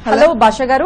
hello Bhasha గారు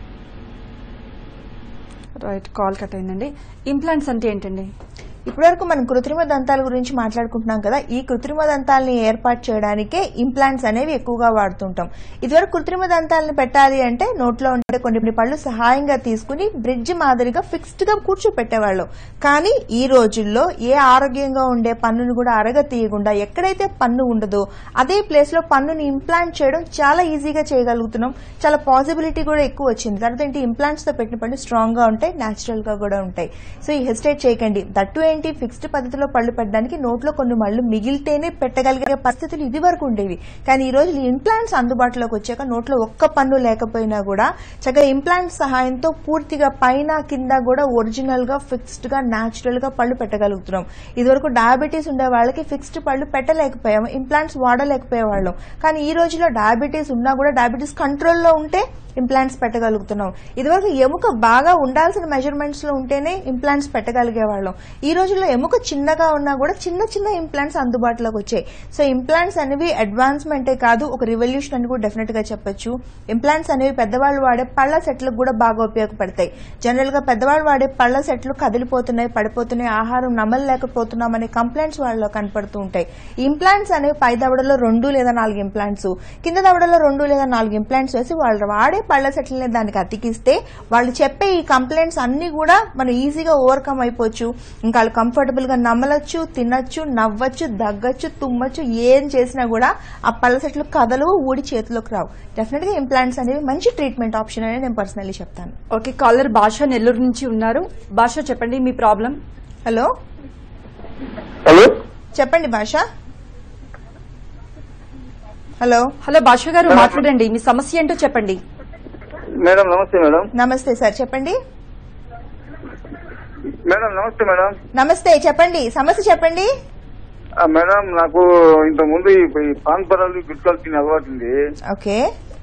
right call cut అయిందండి implants అంటే ఏంటండి ఇప్పటివరకు మనం కృత్రిమ దంతాల గురించి మాట్లాడుకుంటున్నాం కదా ఈ కృత్రిమ దంతాలని ఏర్పాటు చేయడానికే ఇంప్లాంట్స్ అనేవి ఎక్కువగా వాడుతుంటాం ఇదివరకు కృత్రిమ దంతాలను పెట్టాలి అంటే నోట్లో ఉండే కొన్ని పళ్ళు సహాయంగా తీసుకుని బ్రిడ్జ్ మాదిరిగా ఫిక్స్డ్ గా కూర్చోపెట్టేవాళ్ళం కానీ ఈ రోజుల్లో ఏ ఆరోగ్యంగా ఉండే పన్నును కూడా అరగ తీయకుండా ఎక్కడైతే పన్ను ఉండదో అదే ప్లేస్ లో పన్నుని ఇంప్లాంట్ చేయడం చాలా ఈజీగా చేయగలుగుతున్నాం చాలా పాసిబిలిటీ కూడా ఎక్కువ వచ్చింది తర్వాత ఏంటి ఇంప్లాంట్స్ తో పెట్టిన పళ్ళు స్ట్రాంగ్ గా ఉంటాయి న్యాచురల్ గా కూడా ఉంటాయి సో ఈ హెసిటేట్ చేయకండి దట్టు ఏంటి ఫిక్స్డ్ పద్ధతిలో పళ్ళు పెట్టడానికి నోట్లో కొన్ని మళ్ళు మిగిలితేనే పెట్టగలిగే పరిస్థితులు ఇది వరకు ఉండేవి కానీ ఈ రోజు ఇంప్లాంట్స్ అందుబాటులోకి వచ్చాక నోట్లో ఒక్క పన్ను లేకపోయినా కూడా చక్కగా ఇంప్లాంట్ సహాయంతో పూర్తిగా పైన కింద కూడా ఒరిజినల్ గా ఫిక్స్డ్ గా న్యాచురల్ గా పళ్ళు పెట్టగలుగుతున్నాం ఇదివరకు డయాబెటీస్ ఉండే వాళ్ళకి ఫిక్స్డ్ పళ్ళు పెట్టలేకపోయాము ఇంప్లాంట్స్ వాడలేకపోయేవాళ్ళం కానీ ఈ రోజులో డయాబెటీస్ ఉన్నా కూడా డయాబెటీస్ కంట్రోల్లో ఉంటే ఇంప్లాంట్స్ పెట్టగలుగుతున్నాం ఇదివరకు ఎముక బాగా ఉండాల్సిన మెజర్మెంట్స్ లో ఉంటేనే ఇంప్లాంట్స్ పెట్టగలిగే వాళ్ళం ఈ రోజుల్లో ఎముక చిన్నగా ఉన్నా కూడా చిన్న చిన్న ఇంప్లాంట్స్ అందుబాటులోకి వచ్చాయి సో ఇంప్లాంట్స్ అనేవి అడ్వాన్స్మెంటే కాదు ఒక రివల్యూషన్ అని కూడా డెఫినెట్ గా చెప్పొచ్చు ఇంప్లాంట్స్ అనేవి పెద్దవాళ్ళు వాడే పళ్ళ సెట్లకు కూడా బాగా ఉపయోగపడతాయి జనరల్ గా పెద్దవాళ్ళు వాడే పళ్ళ సెట్లు కదిలిపోతున్నాయి పడిపోతున్నాయి ఆహారం నమ్మలేకపోతున్నాం అనే కంప్లైంట్స్ వాళ్ళలో కనపడుతూ ఉంటాయి ఇంప్లాంట్స్ అనేవి పై దవడలో రెండు లేదా నాలుగు ఇంప్లాంట్స్ కింద దవడలో రెండు లేదా నాలుగు ఇంప్లాంట్స్ వేసి వాళ్ళు వాడే పళ్ళ సెట్లని దానికి అతికిస్తే వాళ్ళు చెప్పే ఈ కంప్లైంట్స్ అన్ని కూడా మనం ఈజీగా ఓవర్కమ్ అయిపోవచ్చు ఇంకా వాళ్ళు కంఫర్టబుల్ గా నమ్మలొచ్చు తినొచ్చు నవ్వచ్చు దగ్గొచ్చు తుమ్మొచ్చు ఏం చేసినా కూడా ఆ పళ్ళ సెట్లు కదలవు ఊడి చేతిలోకి రావు డెఫినెట్ గా ఇంప్లాంట్స్ అనేవి మంచి ట్రీట్మెంట్ ఆప్షన్ అని నేను పర్సనల్లీ చెప్తాను ఓకే కాలర్ భాష నెల్లూరు నుంచి ఉన్నారు భాష చెప్పండి మీ ప్రాబ్లం హలో హలో చెప్పండి భాష హలో హలో భాష గారు మాట్లాడండి మీ సమస్య ఏంటో చెప్పండి మేడం నమస్తే మేడం నమస్తే సార్ చెప్పండి మేడం నమస్తే మేడం నమస్తే చెప్పండి సమస్య చెప్పండి ఆ, మేడం నాకు ఇంత ముందు ఈ ఈ పాన్ పరాలు గుట్కాలు తినే అలవాటు ఉంది ఓకే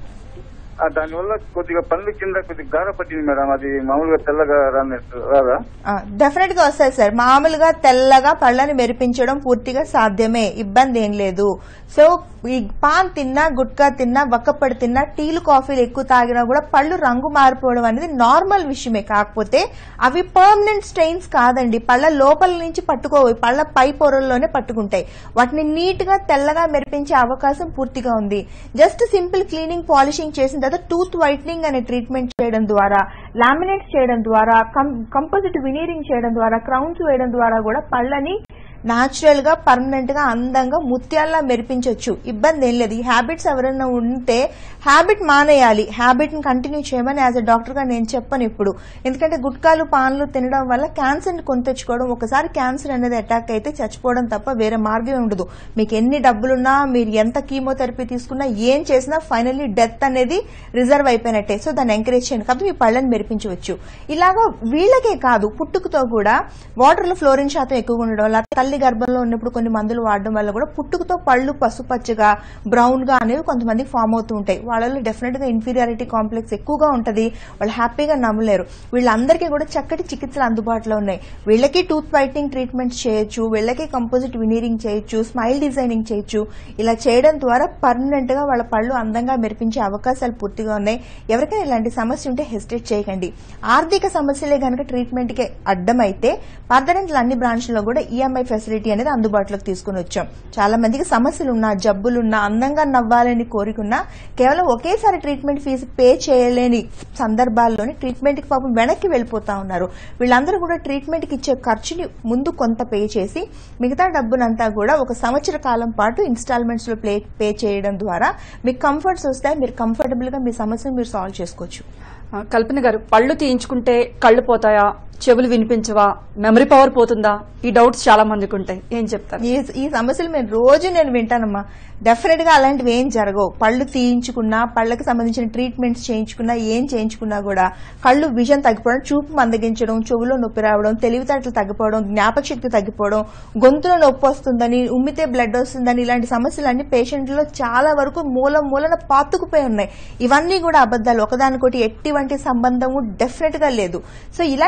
ఆ, దానివల్ల కొద్దిగా పనులు కింద కొద్దిగా గార పట్టింది మేడం అది మామూలుగా తెల్లగా రానట్టు రాదా డెఫినెట్ గా వస్తాయి సార్ మామూలుగా తెల్లగా పళ్ళని మెరిపించడం పూర్తిగా సాధ్యమే ఇబ్బంది ఏం లేదు సో ఈ పాన్ తిన్నా గుట్కా తిన్నా వక్కపడి తిన్నా టీలు కాఫీలు ఎక్కువ తాగినా కూడా పళ్ళు రంగు మారిపోవడం అనేది నార్మల్ విషయమే కాకపోతే అవి పర్మనెంట్ స్టెయిన్స్ కాదండి పళ్ళ లోపల నుంచి పట్టుకోవు పళ్ళ పై పొరల్లోనే పట్టుకుంటాయి వాటిని నీట్ గా తెల్లగా మెరిపించే అవకాశం పూర్తిగా ఉంది జస్ట్ సింపుల్ క్లీనింగ్ పాలిషింగ్ చేసిన తర్వాత టూత్ వైట్నింగ్ అనే ట్రీట్మెంట్ చేయడం ద్వారా లామినేట్స్ చేయడం ద్వారా కంపోజిట్ వినీరింగ్ చేయడం ద్వారా క్రౌన్స్ వేయడం ద్వారా కూడా పళ్ళని నాచురల్ గా పర్మనెంట్ గా అందంగా ముత్యాల్లా మెరిపించవచ్చు ఇబ్బంది ఏం లేదు ఈ హ్యాబిట్స్ ఎవరైనా ఉంటే హ్యాబిట్ మానేయాలి హ్యాబిట్ ని కంటిన్యూ చేయమని యాజ్ అ డాక్టర్ గా నేను చెప్పను ఇప్పుడు ఎందుకంటే గుట్కాలు పాన్లు తినడం వల్ల క్యాన్సర్ ని కొని తెచ్చుకోవడం ఒకసారి క్యాన్సర్ అనేది అటాక్ అయితే చచ్చిపోవడం తప్ప వేరే మార్గం ఉండదు మీకు ఎన్ని డబ్బులున్నా మీరు ఎంత కీమోథెరపీ తీసుకున్నా ఏం చేసినా ఫైనల్లీ డెత్ అనేది రిజర్వ్ అయిపోయినట్టే సో దాన్ని ఎంకరేజ్ చేయండి కాబట్టి మీ పళ్ళని మెరిపించవచ్చు ఇలాగా వీళ్ళకే కాదు పుట్టుకతో కూడా వాటర్ లో ఫ్లోరిన్ శాతం ఎక్కువగా ఉండడం వల్ల తల్లి గర్భంలో ఉన్నప్పుడు కొన్ని మందులు వాడడం వల్ల కూడా పుట్టుకతో పళ్ళు పసుపచ్చగా బ్రౌన్ గా అనేవి కొంతమందికి ఫామ్ అవుతూ ఉంటాయి వాళ్ళలో డెఫినెట్ గా ఇన్ఫీరియారిటీ కాంప్లెక్స్ ఎక్కువగా ఉంటది వాళ్ళు హ్యాపీగా నమ్మలేరు వీళ్ళందరికీ కూడా చక్కటి చికిత్సలు అందుబాటులో ఉన్నాయి వీళ్ళకి టూత్ వైట్నింగ్ ట్రీట్మెంట్స్ చేయొచ్చు వీళ్ళకి కంపోజిట్ వినీరింగ్ చేయొచ్చు స్మైల్ డిజైనింగ్ చేయొచ్చు ఇలా చేయడం ద్వారా పర్మనెంట్ గా వాళ్ళ పళ్ళు అందంగా మెరిపించే అవకాశాలు పూర్తిగా ఉన్నాయి ఎవరికైనా ఇలాంటి సమస్య ఉంటే హెసిటేట్ చేయకండి ఆర్థిక సమస్యలే గనక ట్రీట్మెంట్ కి అడ్డమైతే పార్థడెంటల్ అన్ని బ్రాంచ్లో కూడా ఈఎంఐ ఫెసిలిటీ అనేది అందుబాటులోకి తీసుకుని వచ్చాం చాలా మందికి సమస్యలున్నా జబ్బులున్నా అందంగా నవ్వాలని కోరికున్నా కేవలం ఒకేసారి ట్రీట్మెంట్ ఫీజు పే చేయలేని సందర్భాల్లోని ట్రీట్మెంట్ కి పాపం వెనక్కి వెళ్ళిపోతా ఉన్నారు వీళ్ళందరూ కూడా ట్రీట్మెంట్ కి ఇచ్చే ఖర్చుని ముందు కొంత పే చేసి మిగతా డబ్బునంతా కూడా ఒక సంవత్సర కాలం పాటు ఇన్స్టాల్మెంట్స్ లో ప్లే పే చేయడం ద్వారా మీకు కంఫర్ట్స్ వస్తాయి మీరు కంఫర్టబుల్ గా మీ సమస్యను మీరు సాల్వ్ చేసుకోవచ్చు ఆ, కల్పన గారు పళ్ళు తీయించుకుంటే కళ్ళు పోతాయా చెవులు వినిపించవా మెమరీ పవర్ పోతుందా ఈ డౌట్స్ చాలా మందికి ఉంటాయి ఏం చెప్తారు ఈ ఈ సమస్యలు నేను రోజు నేను వింటానమ్మా డెఫినెట్ గా అలాంటివి ఏం జరగవు పళ్ళు తీయించుకున్నా పళ్ళకి సంబంధించిన ట్రీట్మెంట్స్ చేయించుకున్నా ఏం చేయించుకున్నా కూడా కళ్ళు విజన్ తగ్గిపోవడం చూపు మందగించడం చెవులో నొప్పి రావడం తెలివితేటలు తగ్గిపోవడం జ్ఞాపకశక్తి తగ్గిపోవడం గొంతులో నొప్పి వస్తుందని ఉమ్మితే బ్లడ్ వస్తుందని ఇలాంటి సమస్యలన్నీ పేషెంట్లో చాలా వరకు మూల మూలన పాతుకుపోయి ఉన్నాయి ఇవన్నీ కూడా అబద్దాలు ఒకదానికొకటి ఎటువంటి సంబంధము డెఫినెట్ గా లేదు సో ఇలాంటి సమస్యలు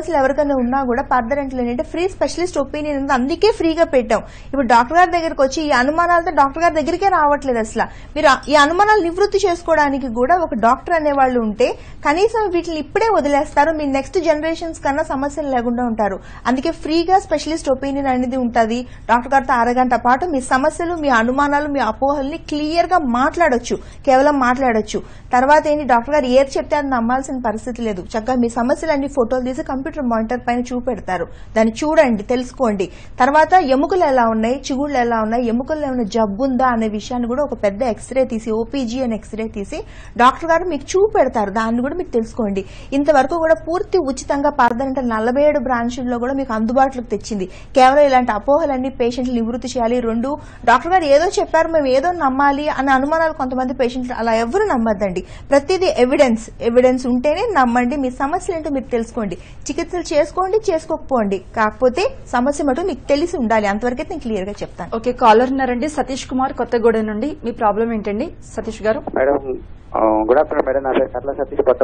సమస్యలు ఎవరికైనా ఉన్నా కూడా పర్దరెంట్లు ఏంటంటే ఫ్రీ స్పెషలిస్ట్ ఒపీనియన్ ఉంది అందుకే ఫ్రీగా పెట్టాం ఇప్పుడు డాక్టర్ గారి దగ్గరికి వచ్చి ఈ అనుమానాలతో డాక్టర్ గారి దగ్గరికే రావట్లేదు అసలు మీరు ఆ- ఈ అనుమానాలు నివృత్తి చేసుకోవడానికి కూడా ఒక డాక్టర్ అనేవాళ్ళు ఉంటే కనీసం వీటిని ఇప్పుడే వదిలేస్తారు మీ నెక్స్ట్ జనరేషన్స్ కన్నా సమస్యలు లేకుండా ఉంటారు అందుకే ఫ్రీగా స్పెషలిస్ట్ ఒపీనియన్ అనేది ఉంటుంది డాక్టర్ గారితో అరగంట పాటు మీ సమస్యలు మీ అనుమానాలు మీ అపోహల్ని క్లియర్ గా మాట్లాడొచ్చు కేవలం మాట్లాడొచ్చు తర్వాత ఏంటి డాక్టర్ గారు ఏది చెప్తే అది నమ్మాల్సిన పరిస్థితి లేదు చక్కగా మీ సమస్యలన్నీ ఫోటోలు తీసి కంప్యూటర్ మానిటర్ పైన చూపెడతారు దాన్ని చూడండి తెలుసుకోండి తర్వాత ఎముకలు ఎలా ఉన్నాయి చిగుళ్ళు ఎలా ఉన్నాయి ఎముకల్లో ఏమైనా జబ్బు ఉందా అనే విషయాన్ని కూడా ఒక పెద్ద ఎక్స్రే తీసి ఓపీజీ అని ఎక్స్రే తీసి డాక్టర్ గారు మీకు చూపెడతారు దాన్ని కూడా మీకు తెలుసుకోండి ఇంతవరకు కూడా పూర్తి ఉచితంగా పర్దనంటే నలభై ఏడు బ్రాంచుల్లో కూడా మీకు అందుబాటులోకి తెచ్చింది కేవలం ఇలాంటి అపోహలన్నీ పేషెంట్లు నివృత్తి చేయాలి రెండు డాక్టర్ గారు ఏదో చెప్పారు మేము ఏదో నమ్మాలి అనే అనుమానాలు కొంతమంది పేషెంట్లు అలా ఎవరు నమ్మద్దండి ప్రతిదీ ఎవిడెన్స్ ఎవిడెన్స్ ఉంటేనే నమ్మండి మీ సమస్యలు ఏంటో మీరు తెలుసుకోండి చికిత్సలు చేసుకోండి చేసుకోకపోండి కాకపోతే సమస్య మటు మీకు తెలిసి ఉండాలి అంతవరకైతే నేను క్లియర్ గా చెప్తాను ఓకే కాలర్ ఉన్నారండి సతీష్ కుమార్ కొత్తగూడెం నుండి మీ ప్రాబ్లం ఏంటండి సతీష్ గారు మేడం గుడ్ ఆఫ్టర్నూన్ మేడం నా పేరు కట్ల సతీష్ కొత్త